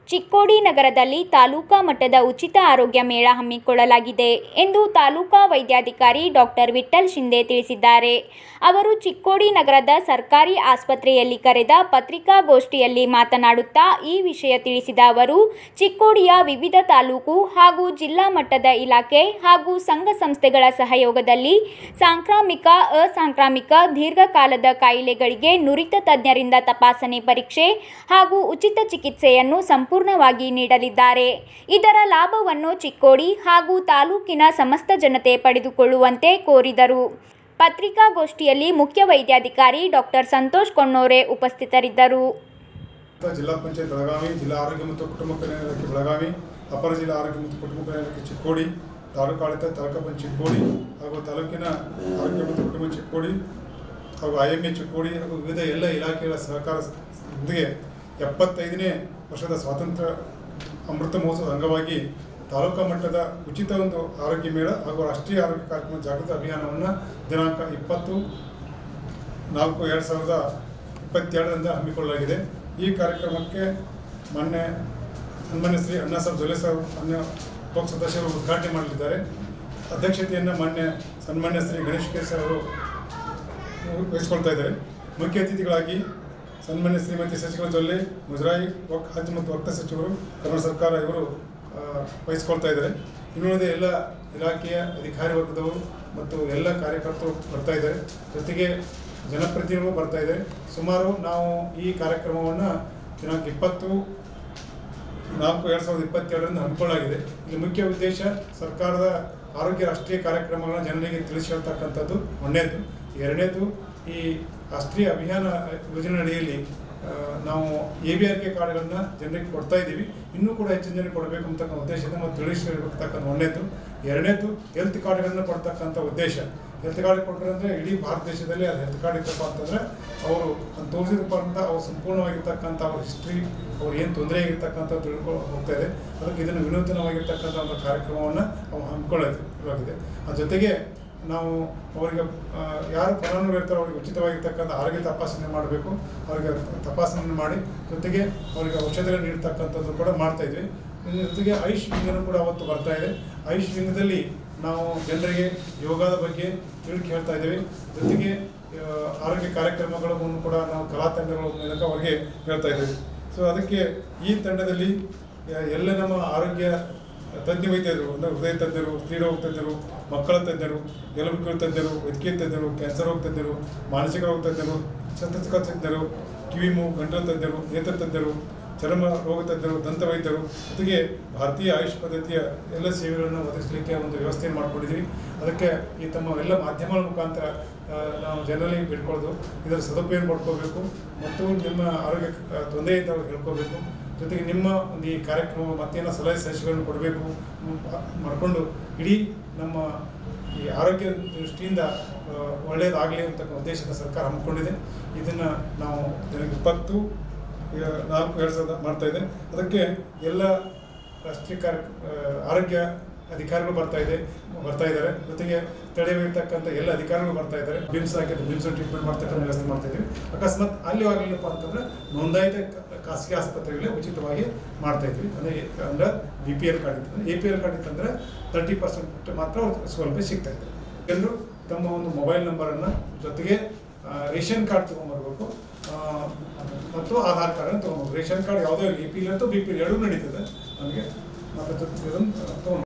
ಚಿಕ್ಕೋಡಿ ನಗರದಲ್ಲಿ ತಾಲೂಕಾ ಮಟ್ಟದ ಉಚಿತ ಆರೋಗ್ಯ ಮೇಳ ಹಮ್ಮಿಕೊಳ್ಳಲಾಗಿದೆ ಎಂದು ತಾಲೂಕಾ ವೈದ್ಯಾಧಿಕಾರಿ ಡಾಕ್ಟರ್ ವಿಠ್ಠಲ್ ಶಿಂದೆ ತಿಳಿಸಿದ್ದಾರೆ ಅವರು ಚಿಕ್ಕೋಡಿ ನಗರದ ಸರ್ಕಾರಿ ಆಸ್ಪತ್ರೆಯಲ್ಲಿ ಕರೆದ ಪತ್ರಿಕಾಗೋಷ್ಠಿಯಲ್ಲಿ ಮಾತನಾಡುತ್ತಾ ಈ ವಿಷಯ ತಿಳಿಸಿದ ಅವರು ಚಿಕ್ಕೋಡಿಯ ವಿವಿಧ ತಾಲೂಕು ಹಾಗೂ ಜಿಲ್ಲಾ ಮಟ್ಟದ ಇಲಾಖೆ ಹಾಗೂ ಸಂಘ ಸಂಸ್ಥೆಗಳ ಸಹಯೋಗದಲ್ಲಿ ಸಾಂಕ್ರಾಮಿಕ ಅಸಾಂಕ್ರಾಮಿಕ ದೀರ್ಘಕಾಲದ ಕಾಯಿಲೆಗಳಿಗೆ ನುರಿತ ತಜ್ಞರಿಂದ ತಪಾಸಣೆ ಪರೀಕ್ಷೆ ಹಾಗೂ ಉಚಿತ ಚಿಕಿತ್ಸೆಯನ್ನು ಸಂಪೂರ್ಣವಾಗಿ ನೀಡಲಿದ್ದಾರೆ ಇದರ ಲಾಭವನ್ನು ಚಿಕ್ಕೋಡಿ ಹಾಗೂ ತಾಲೂಕಿನ ಸಮಸ್ತ ಜನತೆ ಪಡೆದುಕೊಳ್ಳುವಂತೆ ಕೋರಿದರು ಪತ್ರಿಕಾಗೋಷ್ಠಿಯಲ್ಲಿ ಮುಖ್ಯ ವೈದ್ಯಾಧಿಕಾರಿ ಡಾಕ್ಟರ್ ಸಂತೋಷ್ ಕೊಣ್ಣೋರೆ ಉಪಸ್ಥಿತರಿದ್ದರು ಜಿಲ್ಲಾ ಪಂಚಾಯತ್ ಬೆಳಗಾವಿ ಜಿಲ್ಲಾ ಆರೋಗ್ಯ ಮತ್ತು ಕುಟುಂಬ ಕಲ್ಯಾಣ ಇಲಾಖೆ ಬೆಳಗಾವಿ ಅಪರ ಜಿಲ್ಲಾ ಆರೋಗ್ಯ ಮತ್ತು ಕುಟುಂಬ ಕಲ್ಯಾಣ ಇಲಾಖೆ ಚಿಕ್ಕೋಡಿ ತಾಲೂಕು ಆಡಳಿತ ತಾಲೂಕು ಚಿಕ್ಕೋಡಿ ಹಾಗೂ ತಾಲೂಕಿನ ಆರೋಗ್ಯ ಮತ್ತು ಕುಟುಂಬ ಚಿಕ್ಕೋಡಿ ಹಾಗೂ ಐ ಎಮ್ ಎ ಚಿಕ್ಕೋಡಿ ಹಾಗೂ ವಿವಿಧ ಎಲ್ಲ ಇಲಾಖೆಗಳ ಸಹಕಾರದೊಂದಿಗೆ ಎಪ್ಪತ್ತೈದನೇ ವರ್ಷದ ಸ್ವಾತಂತ್ರ್ಯ ಅಮೃತ ಮಹೋತ್ಸವದ ಅಂಗವಾಗಿ ತಾಲೂಕಾ ಮಟ್ಟದ ಉಚಿತ ಒಂದು ಆರೋಗ್ಯ ಮೇಳ ಹಾಗೂ ರಾಷ್ಟ್ರೀಯ ಆರೋಗ್ಯ ಕಾರ್ಯಕ್ರಮ ಜಾಗೃತಿ ಅಭಿಯಾನವನ್ನು ದಿನಾಂಕ ಇಪ್ಪತ್ತು ನಾಲ್ಕು ಎರಡು ಸಾವಿರದ ಇಪ್ಪತ್ತೆರಡರಿಂದ ಹಮ್ಮಿಕೊಳ್ಳಲಾಗಿದೆ ಈ ಕಾರ್ಯಕ್ರಮಕ್ಕೆ ಮೊನ್ನೆ ಸನ್ಮಾನ್ಯ ಶ್ರೀ ಅಣ್ಣಾಸಾಬ್ ಜೊಲೆ ಸಾಹೇಬ್ ಅನ್ಯ ಲೋಕ ಸದಸ್ಯರು ಉದ್ಘಾಟನೆ ಮಾಡಲಿದ್ದಾರೆ ಅಧ್ಯಕ್ಷತೆಯನ್ನು ಮಾನ್ಯ ಸನ್ಮಾನ್ಯ ಶ್ರೀ ಗಣೇಶ್ ಕೇಸ್ ಅವರು ವಹಿಸ್ಕೊಳ್ತಾ ಇದ್ದಾರೆ ಮುಖ್ಯ ಅತಿಥಿಗಳಾಗಿ ಸನ್ಮಾನ್ಯ ಶ್ರೀಮತಿ ಶಶಿಕಲಾ ಜೊಲ್ಲೆ ಮುಜರಾಯಿ ವಕ್ ಹಜ್ ಮತ್ತು ವಕ್ತ ಸಚಿವರು ಕರ್ನಾಟಕ ಸರ್ಕಾರ ಇವರು ಆ, ವಹಿಸ್ಕೊಳ್ತಾ ಇದ್ದಾರೆ ಇನ್ನುಳಿದ ಎಲ್ಲ ಇಲಾಖೆಯ ಅಧಿಕಾರಿ ವರ್ಗದವರು ಮತ್ತು ಎಲ್ಲ ಕಾರ್ಯಕರ್ತರು ಬರ್ತಾ ಇದ್ದಾರೆ ಜೊತೆಗೆ ಜನಪ್ರತಿನಿಧಿಗಳು ಬರ್ತಾ ಇದ್ದಾರೆ ಸುಮಾರು ನಾವು ಈ ಕಾರ್ಯಕ್ರಮವನ್ನು ದಿನಾಂಕ ಇಪ್ಪತ್ತು ನಾಲ್ಕು ಎರಡು ಸಾವಿರದ ಇಪ್ಪತ್ತೆರಡರಿಂದ ಹಮ್ಮಿಕೊಳ್ಳಲಾಗಿದೆ ಇಲ್ಲಿ ಮುಖ್ಯ ಉದ್ದೇಶ ಸರ್ಕಾರದ ಆರೋಗ್ಯ ರಾಷ್ಟ್ರೀಯ ಕಾರ್ಯಕ್ರಮಗಳನ್ನ ಜನರಿಗೆ ತಿಳಿಸಿ ಹೇಳ್ತಕ್ಕಂಥದ್ದು ಒಂದನೇದು ಎರಡನೇದು ಈ ರಾಷ್ಟ್ರೀಯ ಅಭಿಯಾನ ಯೋಜನೆ ಅಡಿಯಲ್ಲಿ ಆ, ನಾವು ಎ ಬಿ ಆರ್ ಕೆ ಕಾರ್ಡ್ಗಳನ್ನ ಜನರಿಗೆ ಕೊಡ್ತಾ ಇದ್ದೀವಿ ಇನ್ನೂ ಕೂಡ ಹೆಚ್ಚಿನ ಜನರಿಗೆ ಕೊಡಬೇಕು ಅಂತಕ್ಕಂಥ ಉದ್ದೇಶದಿಂದ ಮತ್ತು ತಿಳಿಸಿ ಹೇಳ್ಬೇಕಂತ ಒಂದನೇದು ಎರಡನೇದು ಹೆಲ್ತ್ ಕಾರ್ಡ್ಗಳನ್ನ ಕೊಡ್ತಕ್ಕಂಥ ಉದ್ದೇಶ ಹೆಲ್ತ್ ಕಾರ್ಡ್ ಕೊಟ್ಟರೆ ಅಂದರೆ ಇಡೀ ಭಾರತ ದೇಶದಲ್ಲಿ ಅದು ಹೆಲ್ತ್ ಕಾರ್ಡ್ ಇತ್ತಪ್ಪ ಅಂತಂದರೆ ಅವರು ಅದು ತೋರಿಸಿದಪ್ಪ ಅಂತ ಅವ್ರು ಸಂಪೂರ್ಣವಾಗಿರ್ತಕ್ಕಂಥ ಅವ್ರ ಹಿಸ್ಟ್ರಿ ಅವ್ರು ಏನು ತೊಂದರೆ ಆಗಿರ್ತಕ್ಕಂಥ ತಿಳ್ಕೊಂಡು ಹೋಗ್ತಾ ಇದೆ ಅದಕ್ಕೆ ಇದನ್ನು ವಿನೂತನವಾಗಿರ್ತಕ್ಕಂಥ ಒಂದು ಕಾರ್ಯಕ್ರಮವನ್ನು ನಾವು ಹಮ್ಮಿಕೊಳ್ಳಲಾಗಿದೆ ಅದ್ರ ಜೊತೆಗೆ ನಾವು ಅವರಿಗೆ ಆ, ಯಾರು ಫಲಾನುಭವಿ ಇರ್ತಾರೋ ಅವರಿಗೆ ಉಚಿತವಾಗಿರ್ತಕ್ಕಂಥ ಆರೋಗ್ಯ ತಪಾಸಣೆ ಮಾಡಬೇಕು ಅವರಿಗೆ ತಪಾಸಣೆ ಮಾಡಿ ಜೊತೆಗೆ ಅವರಿಗೆ ಔಷಧ ನೀಡ್ತಕ್ಕಂಥದ್ದು ಕೂಡ ಮಾಡ್ತಾ ಇದ್ವಿ ಇದ್ರ ಜೊತೆಗೆ ಐಶ್ ವಿಂಗನು ಕೂಡ ಅವತ್ತು ಬರ್ತಾ ಇದೆ ಐಶ್ ವಿಂಗದಲ್ಲಿ ನಾವು ಜನರಿಗೆ ಯೋಗದ ಬಗ್ಗೆ ತಿಳುಕಿ ಹೇಳ್ತಾ ಇದ್ದೀವಿ ಜೊತೆಗೆ ಆ, ಆರೋಗ್ಯ ಕಾರ್ಯಕ್ರಮಗಳನ್ನು ಕೂಡ ನಾವು ಕಲಾ ತಂಡಗಳ ಮೂಲಕ ಅವರಿಗೆ ಹೇಳ್ತಾ ಇದ್ದೀವಿ ಸೊ ಅದಕ್ಕೆ ಈ ತಂಡದಲ್ಲಿ ಆ, ಎಲ್ಲ ನಮ್ಮ ಆರೋಗ್ಯ ತಜ್ಞ ವೈದ್ಯರು ಅಂದರೆ ಹೃದಯ ತಜ್ಞರು ಸ್ತ್ರೀರೋಗ ತಜ್ಞರು ಮಕ್ಕಳ ತಜ್ಞರು ಎಲುಬುಗಳ ತಜ್ಞರು ವೈದ್ಯಕೀಯ ತಜ್ಞರು ಕ್ಯಾನ್ಸರ್ ರೋಗ ತಜ್ಞರು ಮಾನಸಿಕ ರೋಗ ತಜ್ಞರು ಶಸ್ತ್ರಚಿಕಿತ್ಸಾ ತಜ್ಞರು ಕಿವಿಮು ಗಂಟಲು ತಜ್ಞರು ನೇತ್ರ ತಜ್ಞರು ಚರ್ಮ ರೋಗ ತಜ್ಞರು ದಂತ ವೈದ್ಯರು ಜೊತೆಗೆ ಭಾರತೀಯ ಆಯುಷ್ ಪದ್ಧತಿಯ ಎಲ್ಲ ಸೇವೆಗಳನ್ನು ಒದಗಿಸಲಿಕ್ಕೆ ಒಂದು ವ್ಯವಸ್ಥೆಯನ್ನು ಮಾಡ್ಕೊಂಡಿದ್ದೀವಿ ಅದಕ್ಕೆ ಈ ತಮ್ಮ ಎಲ್ಲ ಮಾಧ್ಯಮಗಳ ಮುಖಾಂತರ ಆ, ನಾವು ಜನರಲ್ಲಿ ಬಿಡ್ಕೊಳ್ಳೋದು ಇದರ ಸದುಪಯೋಗ ಮಾಡ್ಕೋಬೇಕು ಮತ್ತು ನಿಮ್ಮ ಆರೋಗ್ಯ ಆ, ತೊಂದರೆ ಇದ್ದಾಗ ಹೇಳ್ಕೋಬೇಕು ಜೊತೆಗೆ ನಿಮ್ಮ ಒಂದು ಈ ಕಾರ್ಯಕ್ರಮ ಮತ್ತೇನೋ ಸಲಹೆ ಸಲಹೆಗಳನ್ನು ಕೊಡಬೇಕು ಮಾಡಿಕೊಂಡು ಇಡೀ ನಮ್ಮ ಈ ಆರೋಗ್ಯ ದೃಷ್ಟಿಯಿಂದ ಆ, ಒಳ್ಳೆಯದಾಗಲಿ ಅಂತಕ್ಕಂಥ ಉದ್ದೇಶದ ಸರ್ಕಾರ ಹಮ್ಮಿಕೊಂಡಿದೆ ಇದನ್ನು ನಾವು ದಿನಾಂಕ ಇಪ್ಪತ್ತು ಆ, ನಾಲ್ಕು ಎರಡು ಸಾವಿರದ ಮಾಡ್ತಾ ಇದೆ ಅದಕ್ಕೆ ಎಲ್ಲ ರಾಷ್ಟ್ರೀಯ ಕಾರ್ಯ ಆ, ಆರೋಗ್ಯ ಅಧಿಕಾರಿಗಳು ಬರ್ತಾ ಇದೆ ಬರ್ತಾ ಇದ್ದಾರೆ ಜೊತೆಗೆ ತಡೆಯಬೇಕಂತ ಎಲ್ಲ ಅಧಿಕಾರಿಗಳು ಬರ್ತಾ ಇದ್ದಾರೆ ಬಿಮ್ಸ್ ಹಾಕಿದ್ದು ಬಿಮ್ಸ್ ಟ್ರೀಟ್ಮೆಂಟ್ ಮಾಡ್ತಕ್ಕಂಥ ವ್ಯವಸ್ಥೆ ಮಾಡ್ತಾ ಇದ್ದೀವಿ ಅಕಸ್ಮಾತ್ ಅಲ್ಲಿ ಆಗಲಿಲ್ಲಪ್ಪ ಅಂತಂದ್ರೆ ನೋಂದಾಯಿತ ಕ- ಖಾಸಗಿ ಆಸ್ಪತ್ರೆಗಳೇ ಉಚಿತವಾಗಿ ಮಾಡ್ತಾ ಇದ್ವಿ ಅಂದರೆ ಅಂದ್ರೆ ಬಿ ಪಿ ಎಲ್ ಕಾರ್ಡ್ ಇತ್ತು ಎ ಪಿ ಎಲ್ ಕಾರ್ಡ್ ಇತ್ತಂದ್ರೆ ತರ್ಟಿ ಪರ್ಸೆಂಟ್ ಮಾತ್ರ ಅವ್ರಿಗೆ ಸೌಲಭ್ಯ ಸಿಗ್ತಾ ಇದೆ ಎಲ್ಲರೂ ತಮ್ಮ ಒಂದು ಮೊಬೈಲ್ ನಂಬರನ್ನು ಜೊತೆಗೆ ಆ, ರೇಷನ್ ಕಾರ್ಡ್ ತೊಗೊಂಬರ್ಬೇಕು ಆ, ಮತ್ತು ಆಧಾರ್ ಕಾರ್ಡನ್ನು ತೊಗೊಂಬರ್ಬೇಕು ರೇಷನ್ ಕಾರ್ಡ್ ಯಾವುದೋ ಎ ಪಿ ಎಲ್ ಅಥವಾ ಬಿ ಪಿ ಎಲ್ ಎರಡೂ ನಡೀತದೆ ನಮಗೆ ಮತ್ತು ಇದನ್ನು ತೊಗೊಂಡು